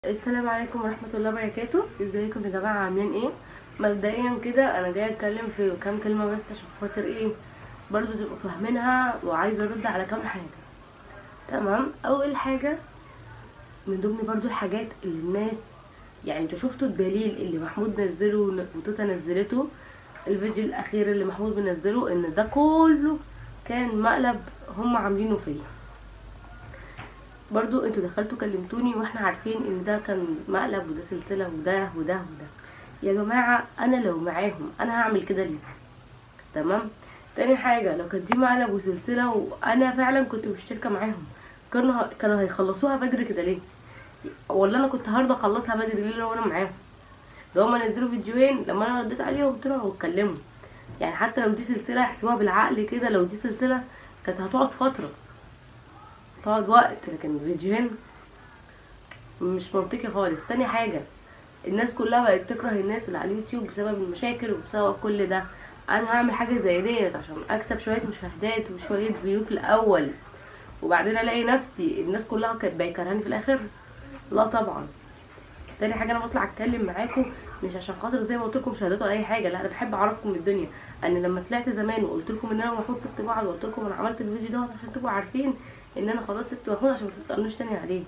السلام عليكم ورحمة الله وبركاته ازيكم يا جماعة عاملين ايه مبدئيا كده انا جاية اتكلم في كام كلمة بس عشان خاطر ايه برضو تبقوا فاهمينها وعايزة ارد على كام حاجة تمام اول حاجة من ضمن برضو الحاجات اللي الناس يعني انتوا شفتوا الدليل اللي محمود نزله وتوتا نزلته الفيديو الاخير اللي محمود بنزله ان ده كله كان مقلب هم عاملينه فيا برضو انتوا دخلتوا كلمتوني واحنا عارفين ان ده كان مقلب وده سلسله وده وده وده يا جماعه انا لو معاهم انا هعمل كده ليه تمام تاني حاجه لو كانت دي مقلب وسلسله وانا فعلا كنت مشتركه معاهم كانوا كانوا هيخلصوها بدري كده ليه ولا انا كنت هرضى اخلصها بدري ليه لو انا معاهم ده هما نزلوا فيديوهين لما انا رديت عليهم طلعوا واتكلموا يعني حتى لو دي سلسله احسبوها بالعقل كده لو دي سلسله كانت هتقعد فتره تقعد وقت لكن فيديوهين مش منطقي خالص تاني حاجة الناس كلها بقت تكره الناس اللي على اليوتيوب بسبب المشاكل وبسبب كل ده انا هعمل حاجة زي ديت عشان اكسب شوية مشاهدات وشوية فيو في الاول وبعدين الاقي نفسي الناس كلها كانت بيكرهاني في الاخر لا طبعا تاني حاجة انا بطلع اتكلم معاكم مش عشان خاطر زي ما قلت لكم مشاهدات ولا اي حاجة لا انا بحب اعرفكم الدنيا انا لما طلعت زمان وقلت لكم ان انا ومحمود سبت بعض وقلت لكم انا عملت الفيديو دوت عشان تبقوا عارفين ان انا خلاص سبت محمود عشان ما تسالونيش تاني عليه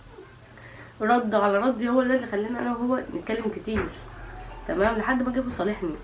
رد على رد هو ده اللي خلاني انا وهو نتكلم كتير تمام لحد ما جه صالحني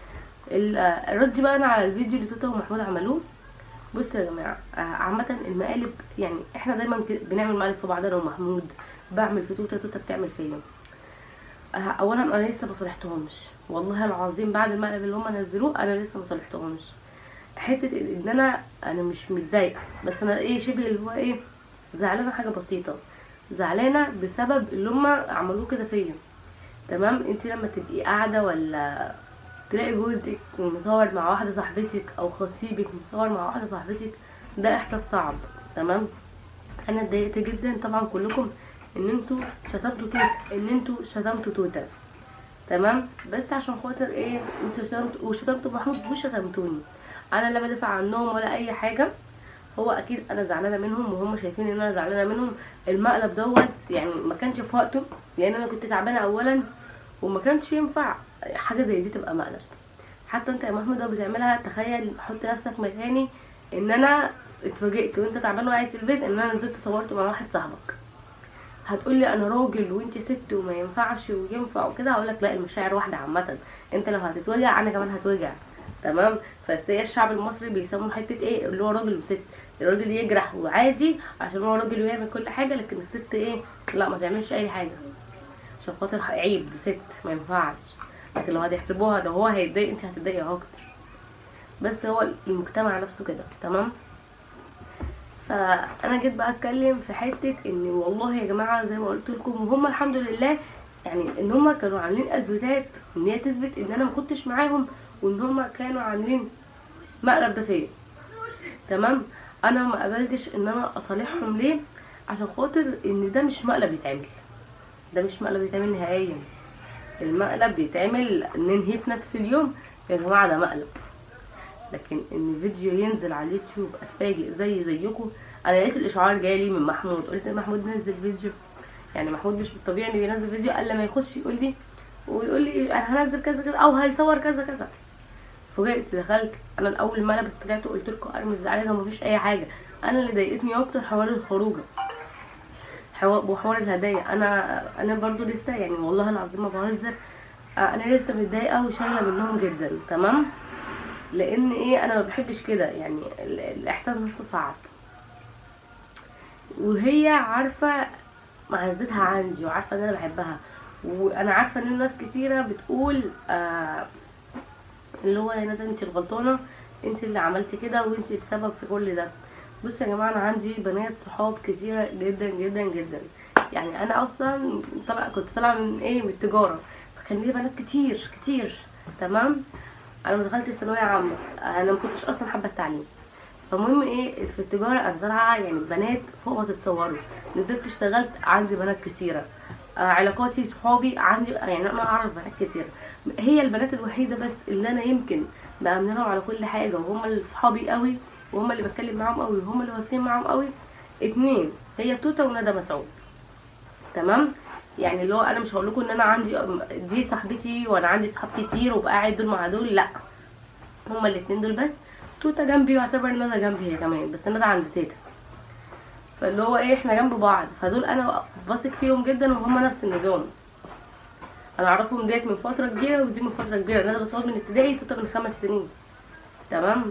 الرد بقى انا على الفيديو اللي توتا ومحمود عملوه بصوا يا جماعه عامه المقالب يعني احنا دايما بنعمل مقالب في بعضنا ومحمود بعمل في توتا توتا بتعمل فيا اولا انا لسه ما صالحتهمش والله العظيم بعد المقلب اللي هم نزلوه انا لسه ما صالحتهمش حته ان انا انا مش متضايقه بس انا ايه شبه اللي هو ايه زعلانه حاجه بسيطه زعلانه بسبب اللي هم عملوه كده فيا تمام انت لما تبقي قاعده ولا تلاقي جوزك مصور مع واحده صاحبتك او خطيبك مصور مع واحده صاحبتك ده احساس صعب تمام انا اتضايقت جدا طبعا كلكم ان انتوا شتمتوا توتا ان انتوا شتمتوا توتا تمام بس عشان خاطر ايه وشتمت وشتمتوا محمود وشتمتوني انا لا بدافع عنهم ولا اي حاجه هو اكيد انا زعلانه منهم وهم شايفين ان انا زعلانه منهم المقلب دوت يعني ما كانش في وقته لان انا كنت تعبانه اولا وما كانش ينفع حاجه زي دي تبقى مقلب حتى انت يا محمود لو بتعملها تخيل حط نفسك مكاني ان انا اتفاجئت وانت تعبان وقاعد في البيت ان انا نزلت صورت مع واحد صاحبك هتقولي انا راجل وانت ست وما ينفعش وينفع وكده هقول لك لا المشاعر واحده عامه انت لو هتتوجع انا كمان هتوجع تمام بس هي الشعب المصري بيسموا حته ايه اللي هو راجل وست الراجل يجرح وعادي عشان هو راجل ويعمل كل حاجه لكن الست ايه لا ما تعملش اي حاجه عشان خاطر عيب دي ست ما ينفعش لكن لو هتحسبوها ده هو هيتضايق انت هتتضايقي اكتر بس هو المجتمع نفسه كده تمام فانا جيت بقى اتكلم في حته ان والله يا جماعه زي ما قلت لكم وهم الحمد لله يعني ان هم كانوا عاملين اثباتات ان هي تثبت ان انا ما كنتش معاهم وان هما كانوا عاملين مقلب ده فيا تمام انا ما قبلتش ان انا اصالحهم ليه عشان خاطر ان ده مش مقلب يتعمل ده مش مقلب يتعمل نهائيا المقلب بيتعمل ننهي في نفس اليوم يا جماعه ده مقلب لكن ان فيديو ينزل على اليوتيوب اتفاجئ زي زيكم انا لقيت الاشعار جالي من محمود قلت محمود نزل فيديو يعني محمود مش بالطبيعي انه بينزل فيديو الا ما يخش يقول لي ويقول لي انا هنزل كذا كذا او هيصور كذا كذا فوجئت دخلت انا الاول ما انا طلعت وقلت لكم انا مش زعلانه ومفيش اي حاجه انا اللي ضايقتني اكتر حوار الخروجه وحوار الهدايا انا انا برضو لسه يعني والله العظيم ما بهزر انا لسه متضايقه وشايله منهم جدا تمام لان ايه انا ما بحبش كده يعني الاحساس نفسه صعب وهي عارفه معزتها عندي وعارفه ان انا بحبها وانا عارفه ان ناس كتيره بتقول آه اللي هو يا ندى انت الغلطانه انت اللي عملتي كده وانت السبب في كل ده بصوا يا جماعه انا عندي بنات صحاب كتيره جدا جدا جدا يعني انا اصلا طلع كنت طالعه من ايه من التجاره فكان لي بنات كتير كتير تمام انا ما دخلتش ثانويه عامه انا ما كنتش اصلا حابه التعليم فالمهم ايه في التجاره انا طالعه يعني بنات فوق ما تتصوروا نزلت اشتغلت عندي بنات كتيره آه علاقاتي صحابي عندي يعني انا اعرف بنات كتير هي البنات الوحيده بس اللي انا يمكن بامن لهم على كل حاجه وهم اللي صحابي قوي وهم اللي بتكلم معاهم قوي وهم اللي واثقين معاهم قوي اتنين هي توته وندى مسعود تمام يعني اللي هو انا مش هقول لكم ان انا عندي دي صاحبتي وانا عندي صحاب كتير وبقاعد دول مع دول لا هما الاتنين دول بس توته جنبي واعتبر ان انا جنبي هي كمان بس انا عند تيتا فاللي هو ايه احنا جنب بعض فدول انا بثق فيهم جدا وهم نفس النظام انا اعرفهم ديت من فتره كبيره ودي من فتره كبيره انا بصور من ابتدائي توته من خمس سنين تمام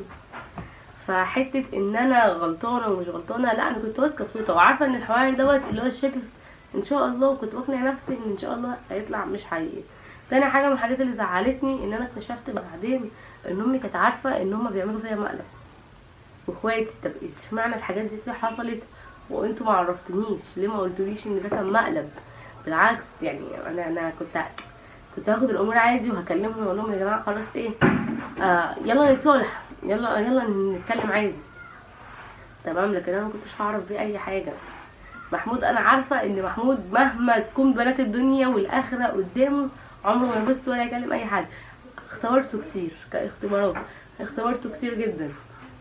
فحته ان انا غلطانه ومش غلطانه لا انا كنت واثقه في توته وعارفه ان الحوار دوت اللي هو شبه ان شاء الله وكنت بقنع نفسي ان ان شاء الله هيطلع مش حقيقي تاني حاجه من الحاجات اللي زعلتني ان انا اكتشفت بعدين ان امي كانت عارفه ان هما بيعملوا فيا مقلب واخواتي طب اشمعنى الحاجات دي حصلت وانتوا ما عرفتنيش ليه ما قلتوليش ان ده كان مقلب بالعكس يعني انا انا كنت كنت هاخد الامور عادي وهكلمهم واقول لهم يا جماعه خلاص ايه آه يلا نتصالح يلا يلا نتكلم عادي تمام لكن انا ما كنتش هعرف بيه اي حاجه محمود انا عارفه ان محمود مهما تكون بنات الدنيا والاخره قدامه عمره ما يبص ولا يكلم اي حد اختبرته كتير كاختبارات اختبرته كتير جدا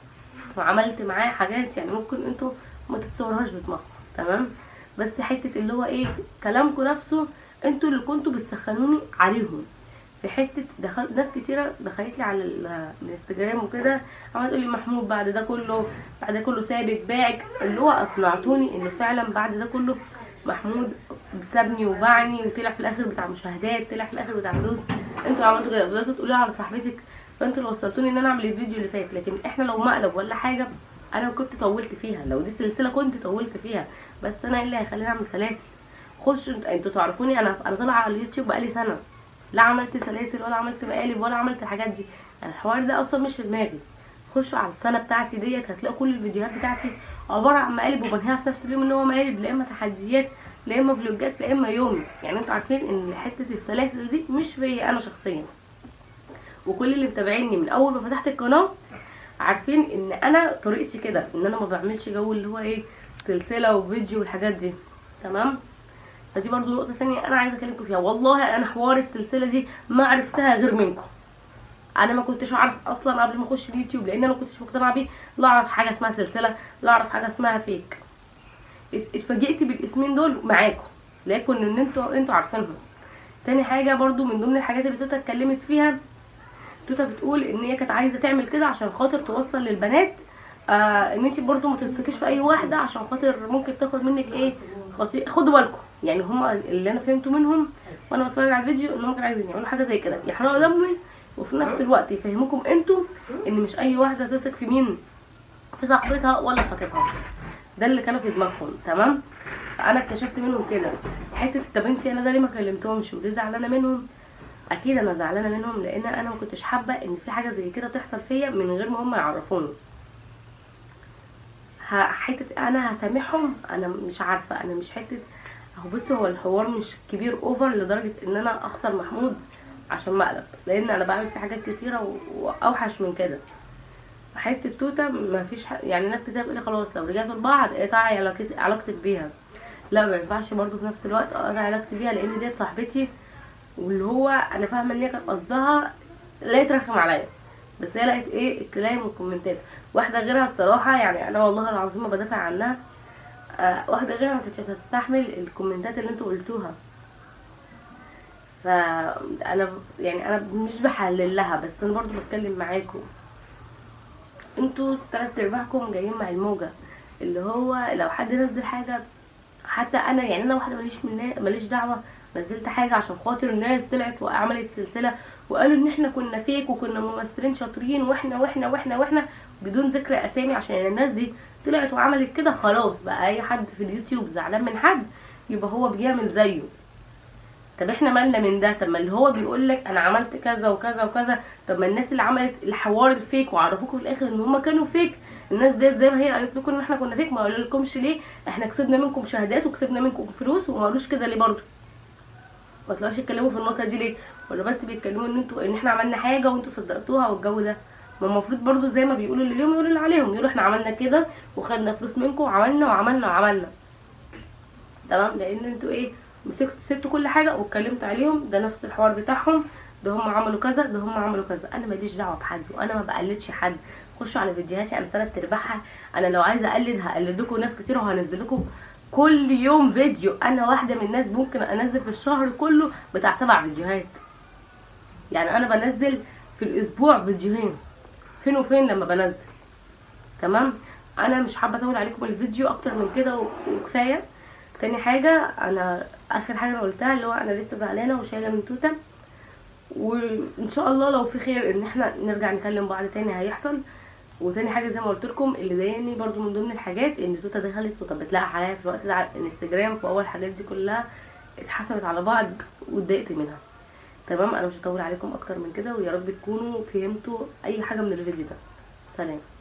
وعملت معاه حاجات يعني ممكن انتوا ما تتصورهاش بدماغكم تمام بس حته اللي هو ايه كلامكم نفسه انتوا اللي كنتوا بتسخنوني عليهم في حته دخل ناس كتيره دخلت لي على الانستجرام وكده عملت تقول لي محمود بعد ده كله بعد ده كله سابك باعك اللي هو اقنعتوني ان فعلا بعد ده كله محمود سابني وباعني وطلع في الاخر بتاع مشاهدات طلع في الاخر بتاع فلوس انتوا عملتوا كده فضلتوا تقولوا على صاحبتك فانتوا اللي وصلتوني ان انا اعمل الفيديو اللي فات لكن احنا لو مقلب ولا حاجه انا كنت طولت فيها لو دي سلسله كنت طولت فيها بس انا ايه اللي هيخليني اعمل سلاسل خشوا انتوا تعرفوني انا انا طالعه على اليوتيوب بقالي سنه لا عملت سلاسل ولا عملت مقالب ولا عملت الحاجات دي الحوار ده اصلا مش في دماغي خشوا على السنه بتاعتي ديت هتلاقوا كل الفيديوهات بتاعتي عباره عن مقالب وبنهيها في نفس اليوم ان هو مقالب لا اما تحديات لا اما فلوجات لا اما يومي يعني انتوا عارفين ان حته السلاسل دي مش فيا انا شخصيا وكل اللي متابعيني من اول ما فتحت القناه عارفين ان انا طريقتي كده ان انا ما بعملش جو اللي هو ايه سلسله وفيديو والحاجات دي تمام فدي برضو نقطه ثانيه انا عايزه اكلمكم فيها والله انا حوار السلسله دي ما عرفتها غير منكم انا ما كنتش اعرف اصلا قبل ما اخش اليوتيوب لان انا ما كنتش مقتنعه بيه لا اعرف حاجه اسمها سلسله لا اعرف حاجه اسمها فيك اتفاجئت بالاسمين دول معاكم لكن ان انتوا انتوا عارفينهم تاني حاجه برضو من ضمن الحاجات اللي توتا اتكلمت فيها توتا بتقول ان هي كانت عايزه تعمل كده عشان خاطر توصل للبنات آه ان انت برضو ما تثقيش في اي واحده عشان خاطر ممكن تاخد منك ايه خطير خدوا بالكم يعني هما اللي انا فهمته منهم وانا بتفرج على الفيديو ان هم كانوا عايزين يعملوا حاجه زي كده يحرقوا دمي وفي نفس الوقت يفهموكم انتوا ان مش اي واحده تثق في مين في صاحبتها ولا خطيبها ده اللي كانوا في دماغهم تمام فانا اكتشفت منهم كده حته طب انت انا ده ليه ما كلمتهمش وليه زعلانه منهم اكيد انا زعلانه منهم لان انا ما كنتش حابه ان في حاجه زي كده تحصل فيا من غير ما هم يعرفوني حته انا هسامحهم انا مش عارفه انا مش حته اهو بصوا هو الحوار مش كبير اوفر لدرجه ان انا اخسر محمود عشان مقلب لان انا بعمل فيه حاجات كتيره واوحش من كده حته توته ما فيش ح... يعني ناس كتير بتقولي خلاص لو رجعتوا لبعض اقطعي علاقتك علاقتك بيها لا ما ينفعش برضو في نفس الوقت اقطع علاقتي بيها لان ديت صاحبتي واللي هو انا فاهمه ان هي كانت قصدها لا يترخم عليا بس هي لقيت ايه الكلام والكومنتات واحده غيرها الصراحه يعني انا والله العظيم ما بدافع عنها آه واحده غيرها ما كانتش هتستحمل الكومنتات اللي انتوا قلتوها فانا يعني انا مش بحلل لها بس انا برضو بتكلم معاكم انتوا تلات ارباعكم جايين مع الموجه اللي هو لو حد نزل حاجه حتى انا يعني انا واحده ماليش من ماليش دعوه نزلت حاجه عشان خاطر الناس طلعت وعملت سلسله وقالوا ان احنا كنا فيك وكنا ممثلين شاطرين واحنا واحنا واحنا واحنا بدون ذكر اسامي عشان الناس دي طلعت وعملت كده خلاص بقى اي حد في اليوتيوب زعلان من حد يبقى هو بيعمل زيه طب احنا مالنا من ده طب ما اللي هو بيقول لك انا عملت كذا وكذا وكذا طب ما الناس اللي عملت الحوار الفيك وعرفوكم في الاخر ان هم كانوا فيك الناس ديت زي ما هي قالت لكم ان احنا كنا فيك ما قالوا لكمش ليه احنا كسبنا منكم شهادات وكسبنا منكم فلوس وما قالوش كده ليه برضه ما طلعوش يتكلموا في النقطه دي ليه ولا بس بيتكلموا ان انتوا ان احنا عملنا حاجه وانتوا صدقتوها والجو ده ما المفروض برضو زي ما بيقولوا اللي ليهم يقولوا اللي عليهم يقولوا احنا عملنا كده وخدنا فلوس منكم وعملنا وعملنا وعملنا تمام لان انتوا ايه مسكتوا سبتوا كل حاجه واتكلمتوا عليهم ده نفس الحوار بتاعهم ده هم عملوا كذا ده هم عملوا كذا انا ماليش دعوه بحد وانا ما بقلدش حد خشوا على فيديوهاتي انا تلات ارباعها انا لو عايزه اقلد هقلدكم ناس كتير وهنزل لكم كل يوم فيديو انا واحده من الناس ممكن انزل في الشهر كله بتاع سبع فيديوهات يعني انا بنزل في الاسبوع فيديوهين فين وفين لما بنزل تمام انا مش حابه اطول عليكم الفيديو اكتر من كده وكفايه تاني حاجه انا اخر حاجه انا قلتها اللي هو انا لسه زعلانه وشايله من توته وان شاء الله لو في خير ان احنا نرجع نكلم بعض تاني هيحصل وتاني حاجه زي ما قلت لكم اللي ضايقني برضو من ضمن الحاجات ان توته دخلت وكانت بتلاقي عليا في الوقت ده على الانستجرام واول الحاجات دي كلها اتحسبت على بعض واتضايقت منها تمام انا مش هطول عليكم اكتر من كده ويا رب تكونوا فهمتوا اي حاجه من الفيديو ده سلام